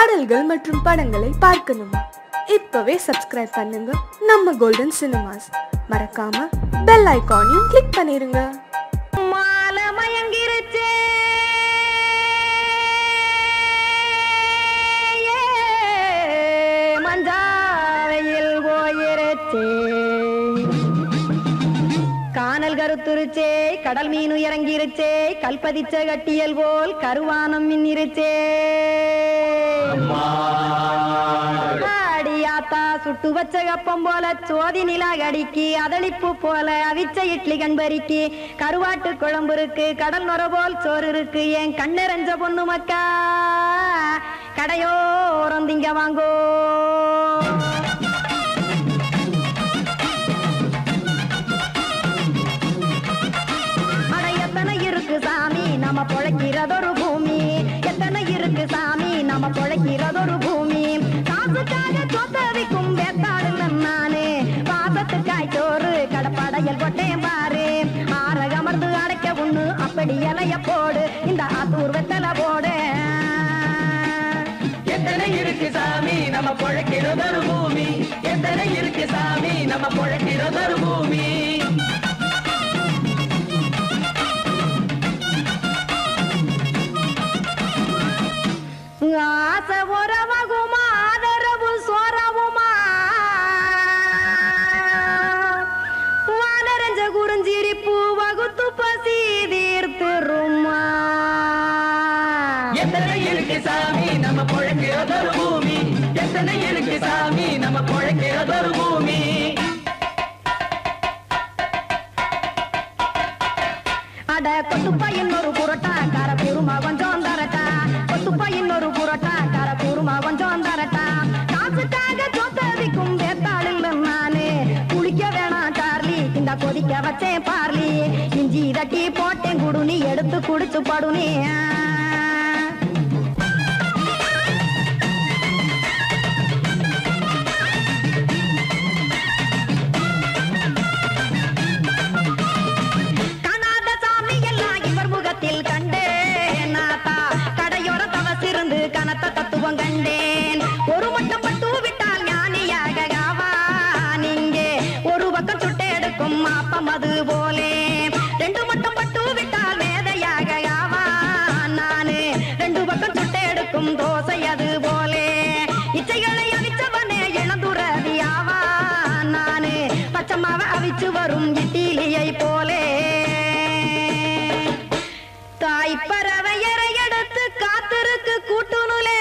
பாடல்கள் மற்றும் படங்களை பார்க்கணுமா இப்பவே சப்ஸ்கிரைப் பண்ணுங்க நம்ம கோல்டன் சினிமாஸ் மறக்காம பெல் ஐகானையும் கிளிக் பண்ணிருங்க மாலை மயங்கிருச்சே மஞ்சாவையில் போயிருச்சே கானல் கருத்துருச்சே கடல் மீன் இறங்கிருச்சே கல்பதிச்ச கட்டியல் போல் கருவானம் மின்னிருச்சே அடியாத்தா சுட்டு வச்ச கப்பம் போல சோதி நிலா கடிக்கு அதளிப்பு போல அவிச்ச இட்லி கண்பறிக்கு கருவாட்டு குழம்பு இருக்கு கடல் நுர போல் சோறு இருக்கு என் கண்ணெறஞ்ச பொண்ணு மக்கா கடையோரம் திங்க வாங்கோ அட எத்தனை இருக்கு சாமி நம்ம பொழைக்கிறதொரு பூமி எத்தனை இருக்கு சாமி நம்ம பொழைக்கிறதொரு பூமி காசுக்காக சொத்தவிக்கும் வேத்தாடுல நானு பாசத்துக்காய் சோறு கடப்படையல் கொட்டேன் பாரு ஆற அமர்ந்து அடைக்க ஒண்ணு அப்படி இலைய போடு இந்த ஆத்தூர் வெத்தலை போடு எத்தனை இருக்கு சாமி நம்ம பொழைக்கிறதொரு பூமி எத்தனை இருக்கு சாமி நம்ம பொழைக்கிறதொரு பூமி ஆசை உறவகுமா ஆதரவு சோறவுமா வானரஞ்ச குறிஞ்சிரிப்பு வகுத்து பசி தீர்த்துருமா எத்தனை இருக்கு சாமி நம்ம பொழைக்கிறதொரு பூமி எத்தனை இருக்கு சாமி நம்ம பொழைக்கிறதொரு பூமி அட கொத்துப்பா இன்னொரு புரட்டா கார குருமா கொஞ்சம் தரட்டா கொத்துப்பா இன்னொரு புரட்டா கார குருமா கொஞ்சம் தரட்டா காசுக்காக சொத்ததிக்கும் வேத்தாளில் நானு குளிக்க வேணாம் சார்லி இந்த கொதிக்க வச்சேன் பார்லி இஞ்சி தட்டி போட்டேன் குடுனி எடுத்து குடிச்சு படுனி காணாத சாமி எல்லாம் இவர் முகத்தில் கண்டேன் நாத்தா கடையோர தவசிருந்து கனத்த தத்துவம் கண்டேன் ஒரு மட்டம் பட்டு விட்டால் ஞானியாக ஆவான் இங்கே ஒரு பக்கம் சுட்டு எடுக்கும் மாப்பம் அது போலே ரெண்டு மட்டம் பட்டு விட்டால் வேதையாக ஆவான் நானு ரெண்டு பக்கம் சுட்டு எடுக்கும் தோசை அது போலே இச்சைகளை அவிச்சவனே இளந்துறவி ஆவான் நானு பச்சமாவ அவிச்சு வரும் இட்டிலியை போலே தாய் பறவையரை எடுத்து காத்திருக்கு கூட்டுனுலே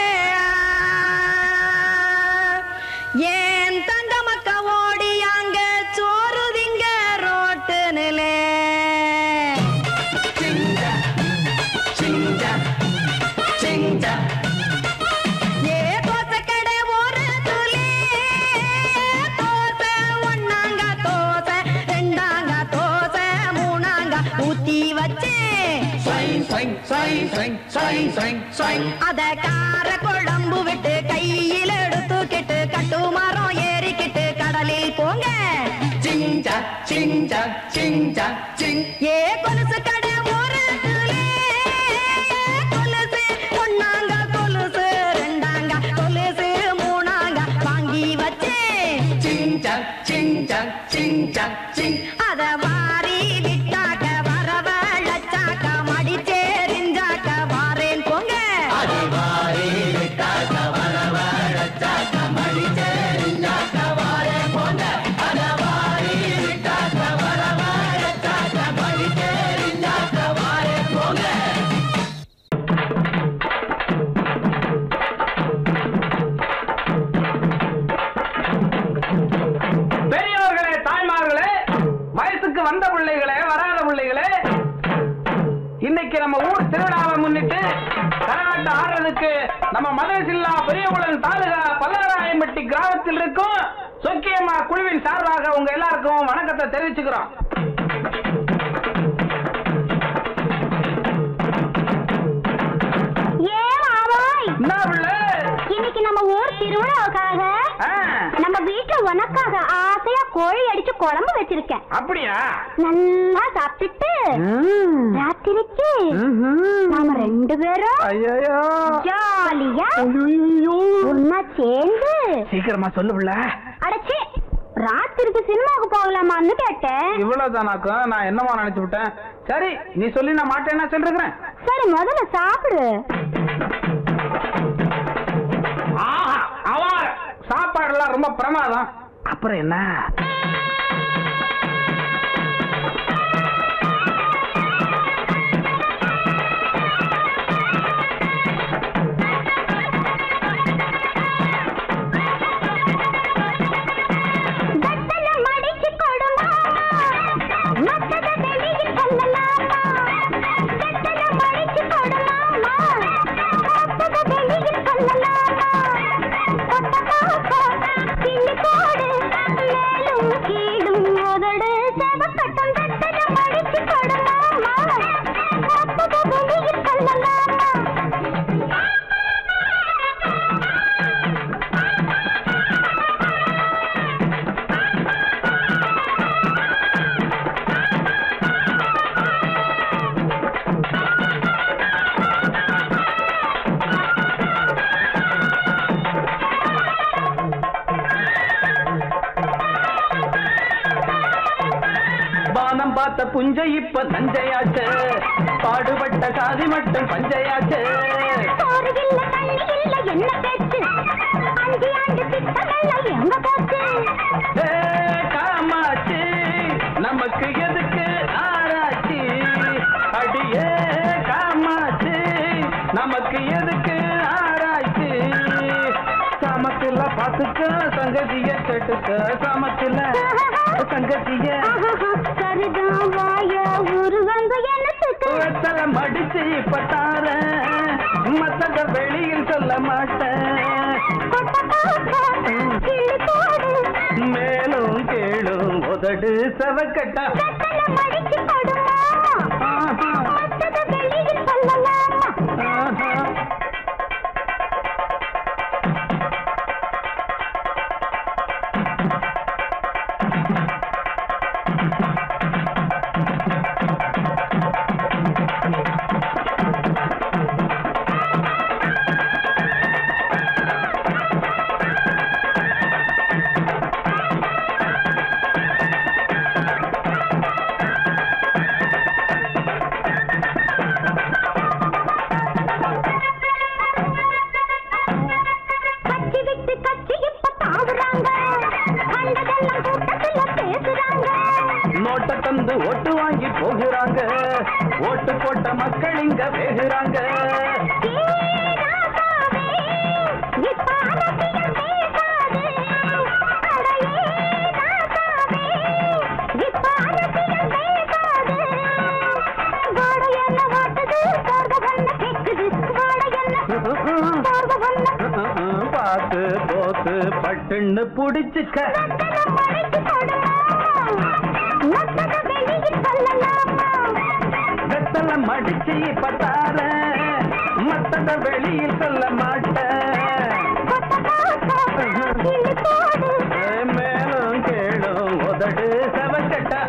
ஏன் தங்க மக்க ஓடி அங்க சோறுதிங்க ரோட்டு நிலே சிங்கா சிங்கா சிங்கா ஏ தோசை கடை ஓரத்துலே தோசை ஒண்ணாங்க தோசை ரெண்டாங்க தோசை மூணாங்க ஊத்தி வச்சேன் சைன் சைன் சைன் சைன் சைன் சைன் சைன் அத கார குழம்பு விட்டு கையில் எடுத்துக்கிட்டு கட்டு மரம் ஏறிக்கிட்டு கடலில் போங்க சிங்கா சிங்கா சிங்கா சிங் ஏ கொலுசு கடை ஓரத்துலே கொலுசு ஒண்ணாங்க கொலுசு ரெண்டாங்க கொலுசு மூணாங்க வாங்கி வச்சேன் சிங்கா சிங்கா சிங்கா சிங் அத வாரி விட்டாக்க வரவழைச்சாக்க மடிச்சேரிஞ்சாக்க வாரேன் போங்க அடிவாரி விட்டாக்க வரவழைச்சாக்க மடிச்சேரிஞ்சாக்க வாரே போங்க அடவாரி விட்டாக்க வரவழைச்சாக்க மடிச்சேரிஞ்சாக்க வாரே போங்க பெரியவர்களே தாய்மார்களே வயசுக்கு வந்த பிள்ளைகளே வராத பிள்ளைகளே இன்னைக்கு நம்ம ஊர் திருவிழாவை முன்னிட்டு கரகாட்டம் ஆடுறதுக்கு நம்ம மதுரசில்லா பெரியகுளம் தாலுகா பல்லவராயம்பட்டி கிராமத்தில் இருக்கும் சொக்கியம்மா குழுவின் சார்பாக உங்க எல்லாருக்கும் வணக்கத்தை தெரிவிச்சுக்கிறோம் என்ன பிள்ளை இன்னைக்கு நம்ம ஊர் திருவிழாவுக்காக ஆ, நம்ம வீட்டுல உனக்காக ஆசையா கோழி அடிச்சு குழம்பு வச்சிருக்கேன் அப்படியா நல்லா சாப்பிட்டுட்டு ராத்திரிக்கு நாம ரெண்டு பேரும் ஐயோ ஜாலியா ஒன்னா சேர்ந்து சீக்கிரமா சொல்லு புள்ள அடைச்சி ராத்திரிக்கு சினிமாவுக்கு போகலாமான்னு கேட்டேன் இவ்வளவுதானாக்கும் நான் என்னமா நினைச்சு விட்டேன் சரி நீ சொல்லி நான் மாட்டேன்னா சொல்லிருக்கிறேன் சரி முதல்ல சாப்பிடு ஆஹா அவார சாப்பாடுலாம் ரொம்ப பிரமாதம் அப்புறம் என்ன வெத்தலை மடிச்சு கொடுமா மத்தத வெளியில் சொல்லலாமா வெத்தலை மடிச்சு கொடுமாமா மத்தத வெளியில் சொல்லலாமா கொட்ட பாப்பா கிள்ளி போடு மேலும் கீழும் உதடு செவக்கட்டும் வெத்தலை மடிச்சு கொடுமாமா மத்தத வெளியில் சொல்லலாமா வானம் பார்த்த புஞ்சை இப்ப தஞ்சையாச்சு பாடுபட்ட சாதி மட்டும் பஞ்சையாச்சு சோறு இல்ல தண்ணி இல்ல என்ன பேச்சு அஞ்சு ஆண்டு திட்டங்கள் எங்க போச்சு ஏ, காமாட்சி நமக்கு எதுக்கு ஆராய்ச்சி அடியே காமாட்சி நமக்கு எதுக்கு ஆராய்ச்சி சமத்துல பாத்துக்க சங்கதிய கேட்டுக்க சமத்துல சங்கதிய சரிதான் வாய உருவங்க என்னத்துக்கு வெத்தலை மடிச்சு இப்ப தாரேன் மத்தத வெளியில் சொல்ல மாட்டேன் கொட்ட பாப்பா கிள்ளி போடு மேலும் கேளும் உதடு செவக்கட்டா வெத்தலை மடிச்சு கொடுமா ஆஹா, மத்தத வெளியில் சொல்லலாமா ஆஹா. கட்சி விட்டு கட்சி இப்ப தாவுறாங்க கண்டதெல்லாம் கூட்டத்துல பேசுறாங்க நோட்டை தந்து ஓட்டு வாங்கி போகிறாங்க ஓட்டு போட்ட மக்கள் இங்க வேகுறாங்க பார்த்து போத்து பட்டுன்னு புடிச்சுக்க வெத்தலை மடிச்சு இப்ப தாரேன் மத்தத வெளியில் சொல்ல மாட்டேன் ஏ, மேலும் கேளும் உதடு செவக்கட்டா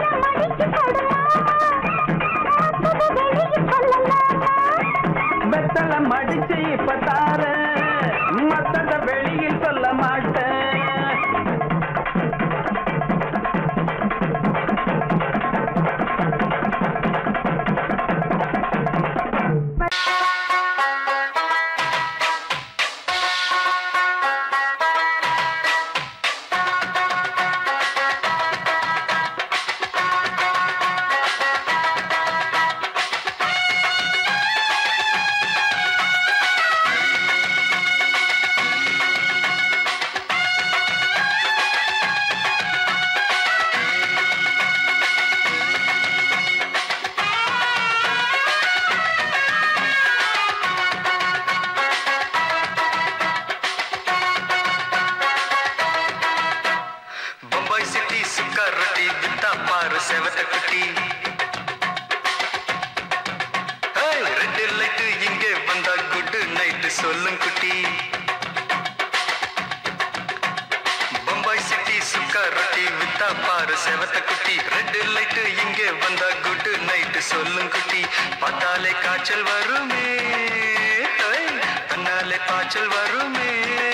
வெத்தலை மடிச்சு இப்ப தாரேன் மத்தத வெளியில் சொல்ல மாட்டேன் பம்பாய் சிட்டி சுக்கா ரொட்டி வித்தா பாரு செவத்த குட்டி ஏய், ரெட் லைட் இங்கே வந்தா குட் நைட் சொல்லும் குட்டி பாரு செவத்த குட்டி ரெட் லைட் இங்கே வந்தா குட் நைட் சொல்லும் குட்டி பார்த்தாலே காய்ச்சல் வருமே ஹை, தன்னாலே பாய்ச்சல் வருமே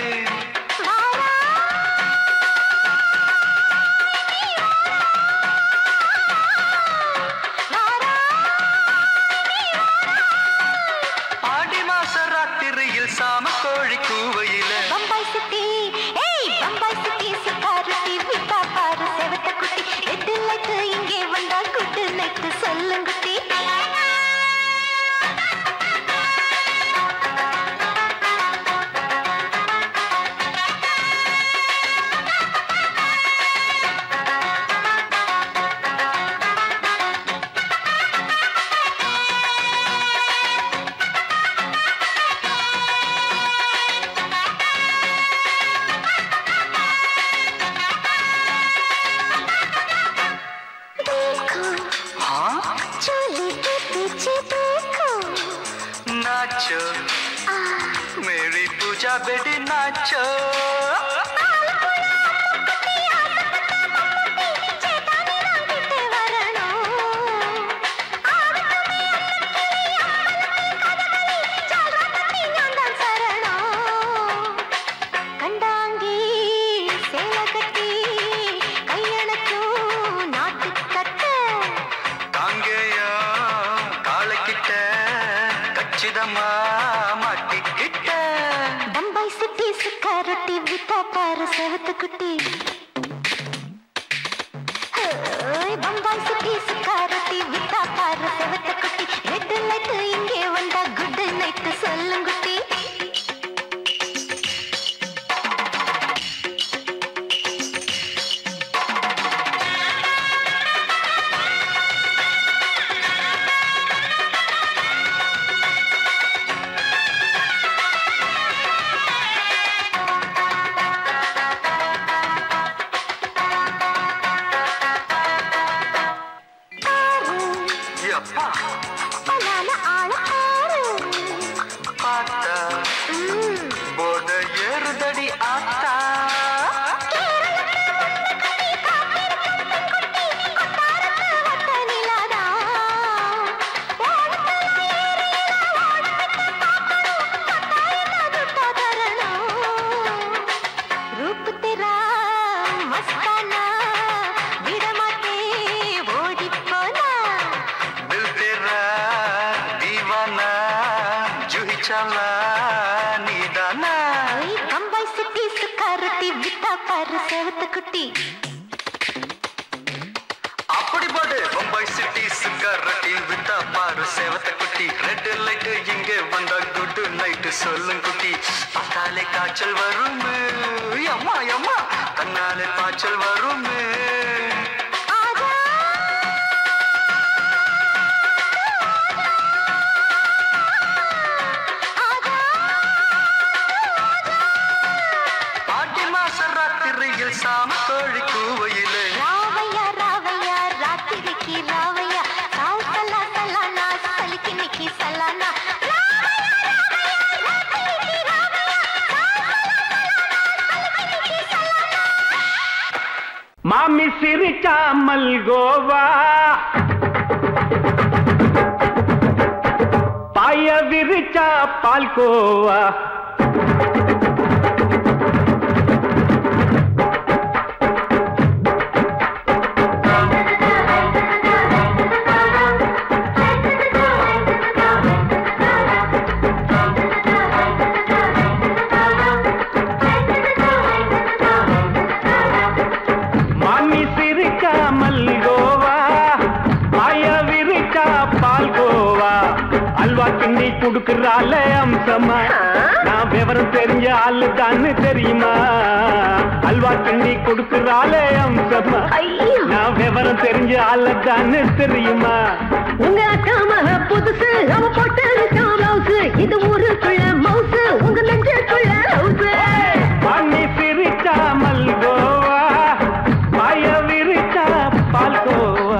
ஆடி மாச ராத்திரியில் சாம கோழி கூவையில பம்பாய் சிட்டி ஏய் பம்பாய் சிட்டி சிக்காரத்தி விட்டா பாரு செவத்த குட்டி ரெட்டு லைட்டு இங்கே வந்தா குட்டு நைட்டு சொல்லுங்குட்டி देखो हाँ चोली के पीछे देखो नाचो मेरी पूजा बेटी नाचो சேட்டானே நான் விட்டு வரணும் ஆகட்டுமே அம்மனுக்கு கதகளி ஜால்ராத்தனி நான் தான் சரணம் கண்டாங்கி சேலை கட்டி கையணக்கும் நாட்டு கட்ட காங்கேயா காலைக்கிட்ட கச்சிதமா மாட்டிக்கிட்ட பம்பாய் சிட்டி சுக்கா ரொட்டி விட்டா பாரு செவத்து குட்டி ஓய், பம்பாய் சிட்டி சுக்கா ரொட்டி விட்டா பாரு செவத்து குட்டி ரெட் லைட் இங்கே வந்தா குட் நைட் சொல்லுங்குட்டி எப்பா பலான ஆள ஆறு பார்த்தா போத ஏறுதடி ஆத்தா வட்ட நிலாதா ஓடத்துல ஏறியல ஓடத்துல பார்க்கணும் பத்தாயிரத்தா துட்டா தரணும் रूप तेरा मस्ताना विडमाते ओडी पोना दिल तेरा दीवाना जूही चला नीदाना ओई बम्बई सिटी सुकारती बिता पर सेवत कुटी அப்படி போடு பம்பாய் சிட்டி சிக்கரட்டி வித்தா பாரு சேவத்த குட்டி ரெட் லைட் இங்கே வந்தா குட் நைட் சொல்லும் குட்டி பார்த்தாலே காய்ச்சல் வருமே அம்மா அம்மா தன்னாலே பாய்ச்சல் வருமே आजा आजा ஆடி மாச ராத்திரியில் சாம கோழி கூவையிலே రావయ్య రావయ్య రాత్రికి రావయ్య సావు సలా సలానా సలికి నికి సలానా மாமி சிரிக்காமல் கோவா பாய விரிச்சா பால்கோவா மாமி சிரிக்காமல் கோவா பாய விரிச்சா பால்கோவா அல்வா கிண்ணி குடுக்கறால அம்சமா நான் விவரம் தெரிஞ்ச ஆளு தான்னு தெரியுமா அல்வா கிண்ணி குடுக்கறால அம்சமா நான் விவரம் தெரிஞ்ச ஆளு தான்னு தெரியுமா உங்க அக்கா மக புதுசு அவ போட்டு பிளவுஸ் இது ஊருக்குள்ள மவுசு உங்க நெஞ்சுக்குள்ள ஹவுஸ் மாமி சிரிக்காமல் கோவா பாய விரிச்சா பால்கோவா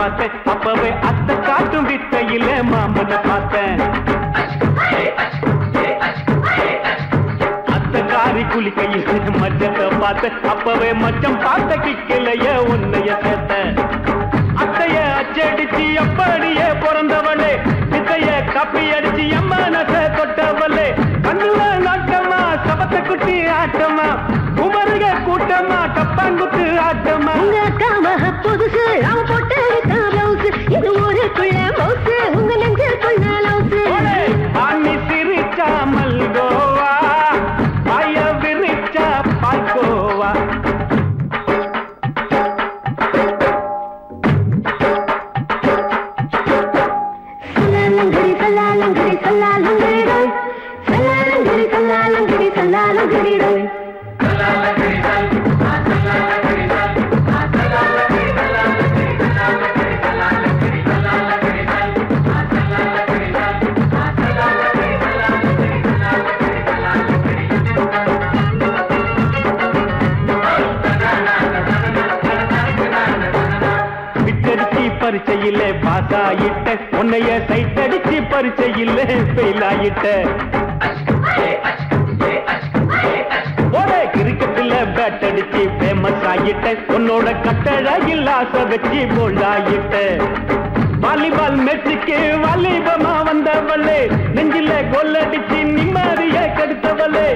பார்த்தேன் அப்பவே அத்தை காட்டும் வித்தையில மாமனை பார்த்தேன் அத்தை காரி குளிக்கையில் மச்சத்தை பார்த்தேன் அப்பவே மச்சம் பார்த்த கிக்கலைய உன்னைய சேர்த்தேன் அத்தைய அச்சடிச்சு அப்படியே பிறந்தவளே வித்தைய கப்பி அடிச்சு எம்மனச தொட்டவளே கண்ணுல நாட்டமா சபத்தை குட்டி ஆட்டமா குமருக கூட்டமா டப்பாங்குத்து ஆட்டமா உங்க காம புதுசு அவன் போட்டு பிளவுஸ் இது ஊருக்குள்ள மவுசு உங்க நெஞ்சுக்குள்ள லவுசு ஓடே, ஆணி சிரிச்சா மல்கோவா பாய விரிச்சா பாய்கோவா சல்லாலங்கடி சல்லாலங்கடி சல்லாலங்கடி டோய் சல்லாலங்கடி சல்லாலங்கடி சல்லாலங்கடி டோய் விட்டடிச்சு பரிச்சையில பாஸ் ஆயிட்ட உன்னைய சைட் அடிச்சு பரிச்சையில ஃபெயில் ஆயிட்ட ஒரே கிரிக்கெட்ல பேட் அடிச்சு ஃபேமஸ் ஆயிட்ட உன்னோட கட்டழகில் ஆசை வச்சு போல்ட் ஆயிட்ட வாலிபால் மேட்சுக்கு வாலிபமா வந்தவளே நெஞ்சில கோல் அடிச்சு நிம்மதிய கெடுத்தவளே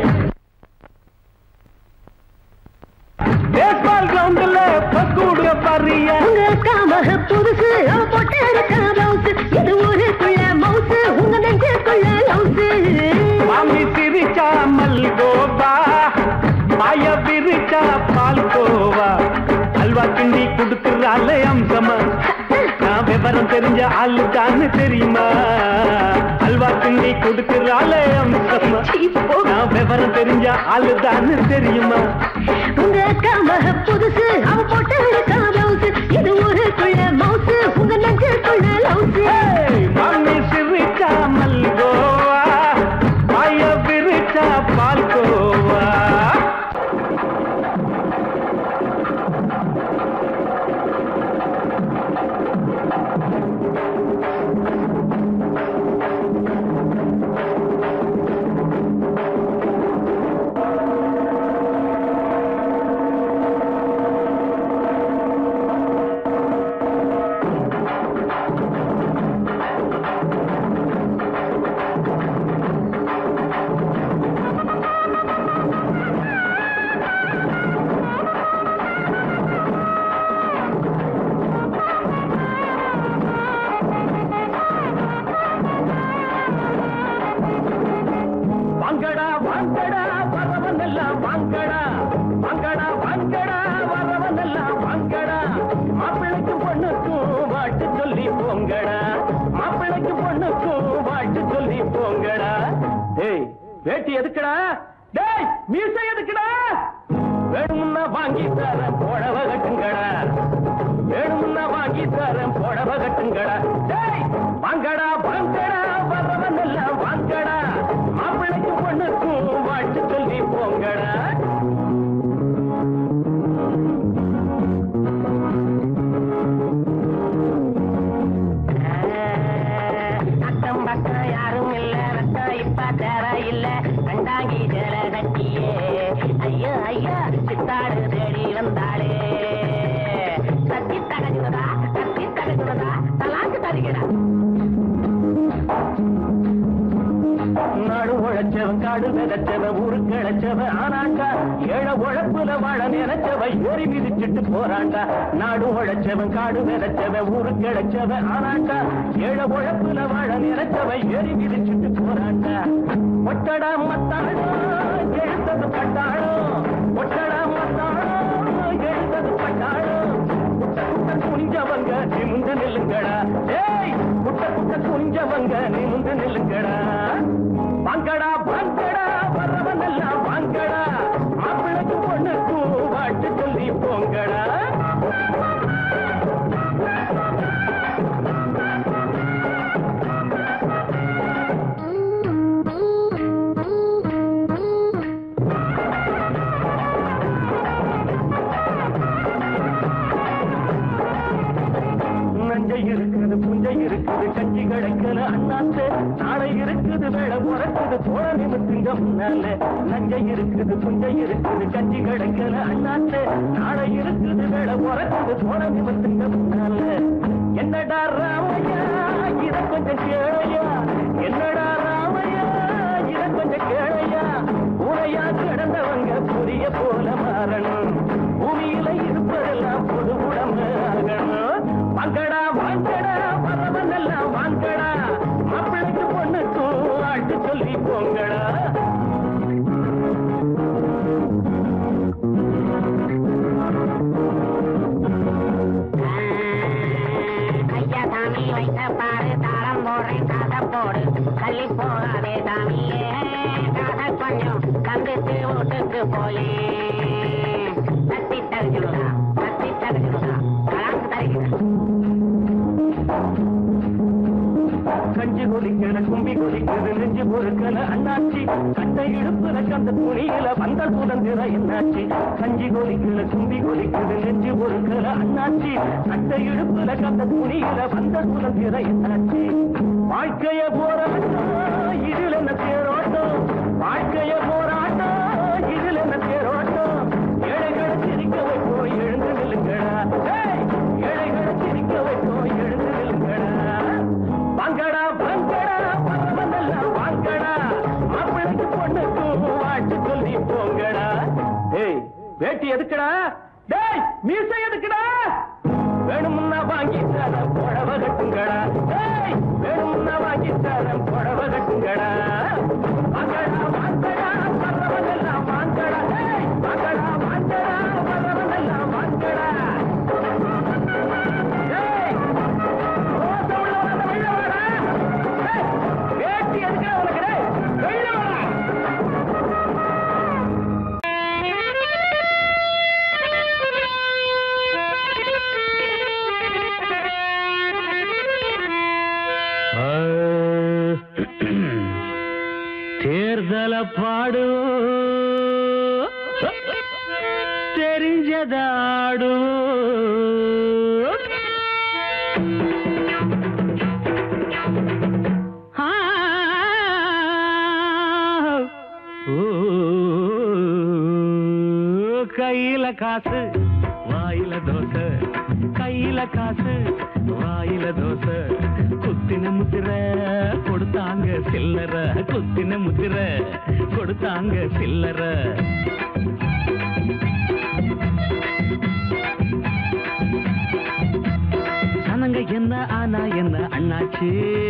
பேஸ்பால் கிரவுண்ட்ல பக்கூடுற பாரியா உங்க காம புதுசு அவன் போட்டு பிளவுஸ் இது ஊருக்குள்ள மவுசு உங்க நெஞ்சுக்குள்ள லவுசு மாமி சிரிச்சா மல்கோவா மாய விரிச்சா பால்கோவா அல்வா கிண்டி கொடுக்குறாள் அம்சமா நான் விவரம் தெரிஞ்ச ஆளு தான்னு தெரியுமா அல்வா கிண்டி கொடுக்குறாள் அம்சமா நான் விவரம் தெரிஞ்ச ஆளு தான்னு தெரியுமா உங்க காம புதுசு அவன் போட்டு பிளவுஸ் இது ஊருக்குள்ள மவுசு உங்க நெஞ்சுக்குள்ள லவுசு ஏய், மாமி சிரிச்சா மல்கோவா மாய விரிச்சா பால்கோவா வாங்கடா வாங்கடா வரவன் எல்லாம் வாங்கடா வாங்கடா வாங்கடா வரவன் எல்லாம் வாங்கடா மாப்பிள்ளைக்கும் பொண்ணுக்கும் வாட்டு சொல்லி போங்கடா மாப்பிள்ளைக்கும் பொண்ணுக்கும் வாட்டு சொல்லி போங்கடா டேய் வேட்டி எதுக்குடா டேய் மீசை எதுக்குடா வேணும்னா வாங்கி தரேன் புடவ கட்டுங்கடா வேணும்னா வாங்கி தரேன் புடவ கட்டுங்கடா டேய் வாங்கடா வாங்கடா வரவன் எல்லாம் வாங்கடா மாப்பிள்ளைக்கு பொண்ணுக்கும் வாழ்த்து சொல்லி போங்கடா அக்கம் பக்கம் யாரும் இல்ல ரத்தம் இப்ப தேவை இல்ல கண்டாங்கி ஜல கட்டியே ஐயோ ஐயோ சித்தாடு தேடி வந்தாளே தத்தி தகஜுனதா தத்தி தகஜுனதா தலாக்கு தருகிறா நாடு உழைச்சவன் காடு விதைச்சவன் ஊருக்கு இழைச்சவன் ஆனாண்டா ஏழ உழைப்புல வாழ நினைச்சவ ஏறி மிதிச்சிட்டு போறாண்டா நாடு உழைச்சவன் காடு விதைச்சவன் ஊருக்கு இழைச்சவன் ஆனாண்டா ஏழ உழைப்புல வாழ நினைச்சவ ஏறி மிதிச்சிட்டு போறாண்டா ஒட்டடா மத்தாளோ எழுந்தது பட்டாளோ ஒட்டடா மத்தாளோ எழுந்தது பட்டாளோ குட்ட குட்ட குனிஞ்சவங்க நிமிந்து நில்லுங்கடா ஏய் குட்ட குட்ட குனிஞ்சவங்க நிமிந்து நில்லுங்கடா வாங்கடா வாங்கடா வரவன் எல்லாம் வாங்கடா மாப்பிள்ளைக்கு பொண்ணுக்கும் வாட்டு சொல்லி போங்கடா நெஞ்ச இருக்குது தோழ நிமித்துங்க முன்னால நஞ்சை இருக்குது புஞ்சை இருக்குது கஞ்சி கிடைக்கல அண்ணாத்த நாளை இருக்குது வேலை பிறக்குது தோழ நிமித்துங்க முன்னால என்னடா ராமையா இத கொஞ்சம் கேளையா என்னடா ராமையா இத கொஞ்சம் கேளையா உரையா கிடந்தவங்க புரிய போல மாறணும் பூமியில இருப்பதெல்லாம் பொது உடம்பு ஆகணும் வாங்கடா வாங்கடா வரவனெல்லாம் வாங்கடா மாப்பிள்ளைக்கு பொண்ணுக்கும் வாழ்த்து சொல்லி போங்கடா ஐயா சாமி வைத்த பாரு தாளம் போடுறேன் காசை போடு தள்ளி போகாதே சாமியே காசை கொஞ்சம் கந்துட்டு வீட்டுக்கு போயே தத்தி தகுதிடுதா தத்தி தகுதிடுதா கலாந்து தருகிறேன் கஞ்சி கொதிக்கல கும்பி கொதிக்குது நெஞ்சு பொறுக்கல அண்ணாச்சி கட்டை இடுப்புல கந்த துணியில வந்தல் சுதந்திர என்னாச்சி கஞ்சி கொதிக்கல கும்பி கொதிக்குது நெஞ்சு பொறுக்கல அண்ணாச்சி கட்டை இடுப்புல கந்த துணியில வந்தல் சுதந்திர என்னாச்சி வாழ்க்கைய போராட்டம் இதில் என்ன தேரோட்டம் வாழ்க்கைய போராட்டம் இதில் என்ன தேரோட்டம் ஏழைகளை சிரிக்க வைப்போம் எழுந்து நில்லுங்களா ஏய், ஏழைகளை சிரிக்க வைப்போம் எழுந்து நில்லுங்களா வாங்கடா வாங்கடா பரவதெல்லாம் வாங்கடா மாப்பிள்ளைக்கு பொண்ணுக்கும் வாழ்த்து சொல்லி போங்கடா ஏய் வேட்டி எதுக்குடா டேய் மீசை எதுக்குடா வேணும்னா வாங்கி தரேன் புடவ கட்டுங்கடா டேய் வேணும்னா வாங்கி தரேன் புடவ கட்டுங்கடா வாங்கடா வாங்கடா பரவதெல்லாம் வாங்கடா டேய் வாங்கடா வாங்கடா பரவதெல்லாம் வாங்கடா டேய் ரோசை உள்ளவன வெளில வாடா. ஏய், வேட்டி எதுக்குடா உனக்கு டேய்? வெளில வாடா. தேர்தல பாடு தெரிஞ்சதாடு கையில காசு வாயில தோசை கையில காசு வாயில தோசை குத்தின முத்திர கொடுத்தாங்க சில்லற குத்தின முத்திர கொடுத்தாங்க சில்லற சனங்க என்ன ஆனா என்ன அண்ணாச்சு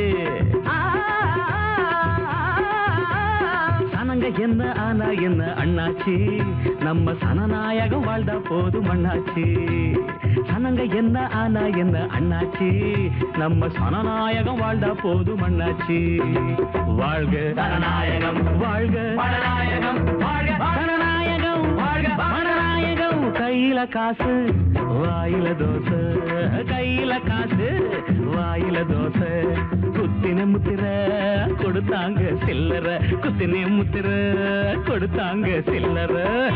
சனங்க என்ன ஆனா என்ன அண்ணாச்சி நம்ம சனநாயகம் வாழ்ந்தா போதும் அண்ணாச்சி சனங்க என்ன ஆனா என்ன அண்ணாச்சி நம்ம சனநாயகம் வாழ்ந்தா போதும் அண்ணாச்சி வாழ்க சனநாயகம் வாழ்க பணநாயகம் வாழ்க சனநாயகம் வாழ்க பணநாயகம் கையில காசு வாயில தோசை கையில காசு வாயில தோசை குத்தின முத்திர கொடுத்தாங்க சில்லற குத்தின முத்திர கொடுத்தாங்க சில்லற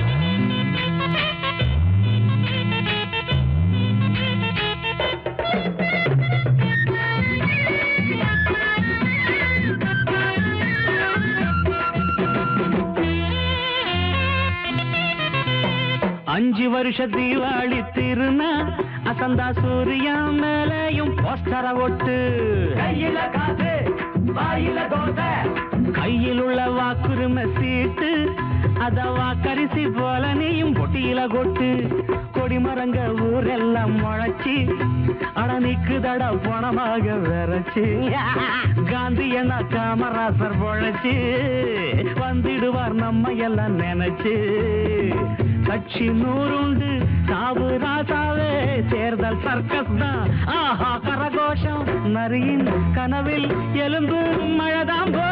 அஞ்சு வருஷ தீபாவளி திருநா அசந்தா சூரியா மேலையும் போஸ்டர ஒட்டு கையில காசு வாயில தோசை கையில் உள்ள வாக்குரிமை சீட்டு அத வாக்கரிசி போல நீயும் பொட்டியில கொட்டு கொடிமரங்க ஊரெல்லாம் முளைச்சி அட நிக்குதட பணமாக விரைச்சு காந்தி என்ன காமராசர் பொழைச்சு வந்துடுவார் நம்ம எல்லாம் நினைச்சு கட்சி நூறுண்டு சாவு ராசாவே தேர்தல் சர்க்கஸ் தான் ஆஹா கரகோஷம் நரியின் கனவில் எலும்பு மழைதான் போ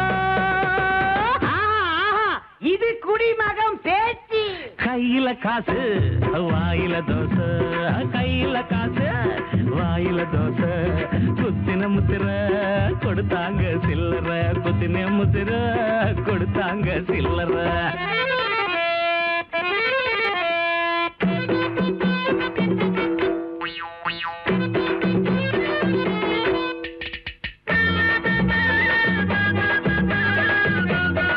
இது குடிமகம் பேச்சு கையில காசு வாயில தோசை கையில காசு வாயில தோசை குத்தின முத்திர கொடுத்தாங்க சில்லற குத்தின முத்திர கொடுத்தாங்க சில்லற ஆ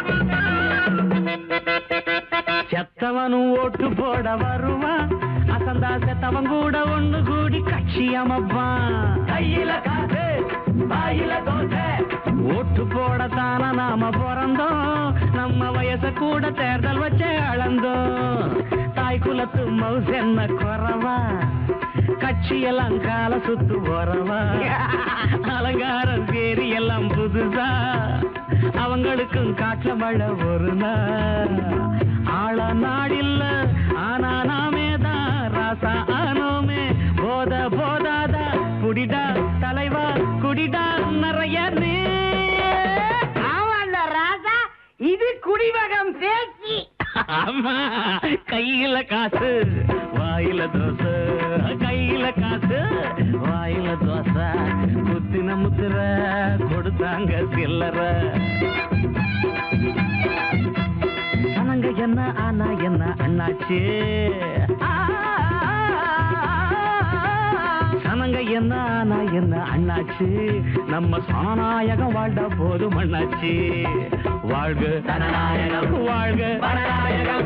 ஆட வருவான் அசந்தா செத்தவன் கூட ஒண்ணு கூடி கட்சி அமைப்பான் கையில காசு வாயில தோசை ஓட்டு போடத்தான நாம பிறந்தோம் நம்ம வயச கூட தேர்தல் வச்சே அளந்தோம் தாய் குலத்து மவுஸ் என்ன குறவா கட்சியெல்லாம் கால சுத்து போறவா அலங்காரம் பேரி எல்லாம் புதுசா அவங்களுக்கும் காற்ற மழை ஒரு நாள் ஆள நாடில்ல ஆனா நாமே தான் ராசா ஆனோமே போத போதாதா குடிடா தலைவா குடிடா நிறைய நீ ஆமாண்டா ராசா இது குடிவகம் பேச்சு ஆமா கையில காசு வாயில தோசை கையில காசு வாயில தோசை குத்தின முத்திர கொடுத்தாங்க சில்லற சனங்க என்ன ஆனா என்ன அண்ணாச்சு சனங்க என்ன ஆனா என்ன அண்ணாச்சு நம்ம சாநாயகம் வாழ்ந்த போது மண்ணாச்சு வாழ்க தனநாயகம் வாழ்க பணநாயகம்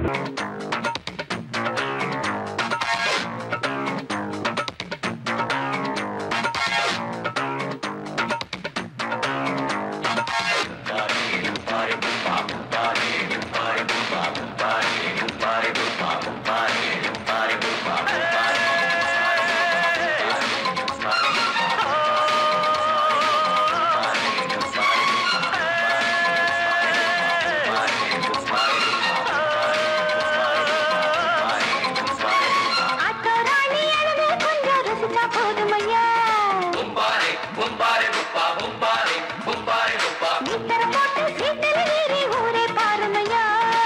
ஆட்டோராணி அழகு கொஞ்சம் ரசிச்சா போதுமையா மீட்டர் போட்டு சீட்டில் ஏறி ஊரே பாருமையா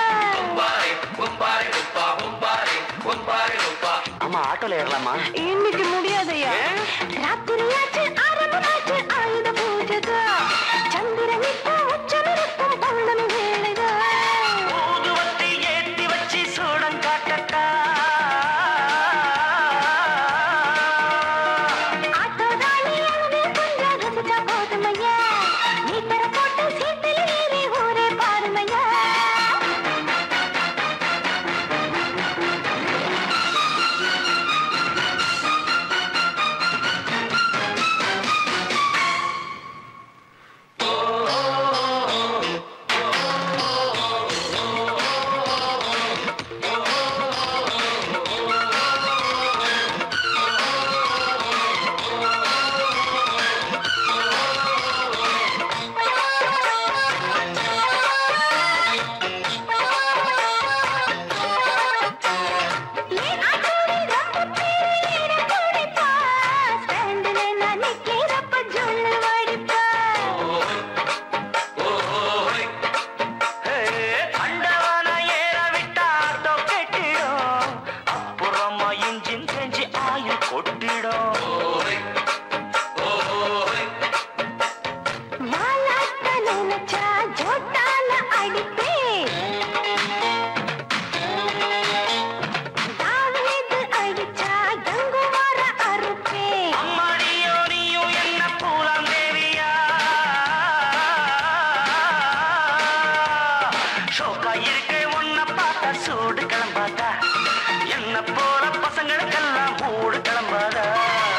ஆமா ஆட்டோல ஏறலாமா இன்னைக்கு முடியாதையா ராத்திரியாச்சு ஆரம்பமாச்சு ஆயுத பூஜைதா சந்திரன் இப்ப உச்சம் இருக்கும் பௌர்ணமி வேளைதா ஊதுவத்தி ஏத்தி வச்சு சூடம் காட்டட்டா ஆட்டோராணி அழகு கொஞ்சம் ரசிச்சா போதுமையா மீட்டர் போட்டு சீட்டில் ஏறி ஊரே பாருமையா ஏன் ஆட்டோரி ரொம்ப பேரு குடிப்பா ஸ்டாண்டில் நான் நிக்கிறப்ப ஜொல்லு வடிப்பா அண்டவான ஏற விட்டா ஆட்டோ கெட்டிடும் அப்புறமா இன்ஜின் செஞ்சு ஆயில் கொட்டிடும் வாலாட்ட நினைச்சா ஜோட்டால அடிப்பேன் தாவீது அடிச்சா கங்குவார அறுப்பேன் அம்மாடியோ நீயும் என்ன பூலாம் தேவியா ஷோக்கா இருக்கு உன்னை பார்த்தா சூடு கிளம்பாதா என்ன போல பசங்களுக்கெல்லாம் மூடு கிளம்பாதா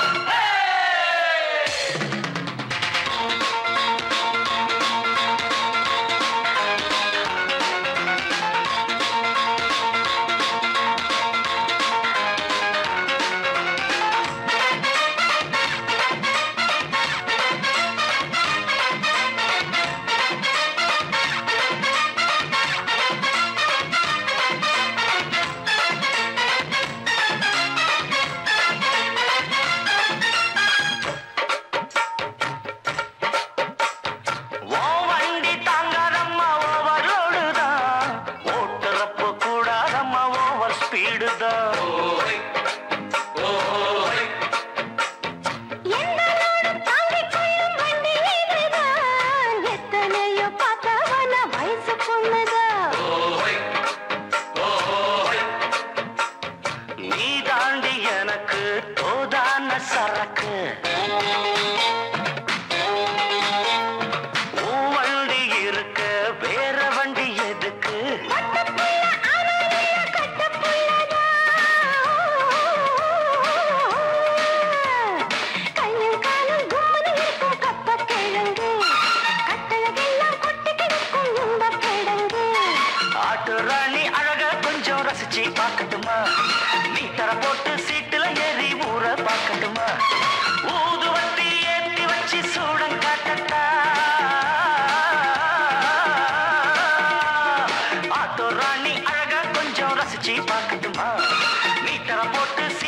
ஓ வண்டி தாங்காதம்மா ஓவர்லோடு தான் ஓட்டுறப்ப கூடாதம்மா ஓவர் ஸ்பீடு தான் எங்களோடு தாங்கிக் கொள்ளும் வண்டி இதுதான் எத்தனையோ பார்த்தவன வயசு பொண்ணுதான் நீ தாண்டி எனக்கு தோதான சரக்கு உன் வண்டி இருக்க வேற வண்டி எதுக்கு கட்டப்புள்ள அறநில கட்டப்புள்ளதான் சக்கரை போட்டு